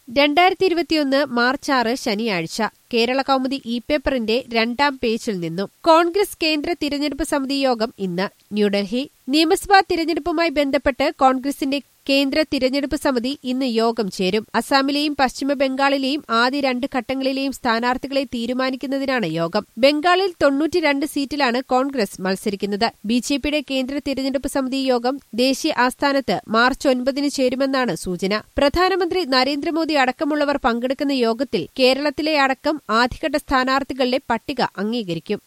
രണ്ടായിരത്തി ഇരുപത്തിയൊന്ന് മാർച്ച് ആറ് ശനിയാഴ്ച കേരള കൗമുദി ഇ പേപ്പറിന്റെ രണ്ടാം പേജിൽ നിന്നും കോൺഗ്രസ് കേന്ദ്ര തിരഞ്ഞെടുപ്പ് സമിതി യോഗം ഇന്ന് ന്യൂഡൽഹി നിയമസഭാ തിരഞ്ഞെടുപ്പുമായി ബന്ധപ്പെട്ട് കോൺഗ്രസിന്റെ കേന്ദ്ര തിരഞ്ഞെടുപ്പ് സമിതി ഇന്ന് യോഗം ചേരും അസാമിലെയും പശ്ചിമ ബംഗാളിലെയും ആദ്യ രണ്ട് ഘട്ടങ്ങളിലെയും സ്ഥാനാർത്ഥികളെ തീരുമാനിക്കുന്നതിനാണ് യോഗം ബംഗാളിൽ തൊണ്ണൂറ്റിരണ്ട് സീറ്റിലാണ് കോൺഗ്രസ് മത്സരിക്കുന്നത് ബിജെപിയുടെ കേന്ദ്ര തിരഞ്ഞെടുപ്പ് സമിതി യോഗം ദേശീയ ആസ്ഥാനത്ത് മാർച്ച് ഒൻപതിന് ചേരുമെന്നാണ് സൂചന പ്രധാനമന്ത്രി നരേന്ദ്രമോദി അടക്കമുള്ളവർ പങ്കെടുക്കുന്ന യോഗത്തിൽ കേരളത്തിലെ അടക്കം ആദ്യഘട്ട സ്ഥാനാർത്ഥികളുടെ പട്ടിക അംഗീകരിക്കും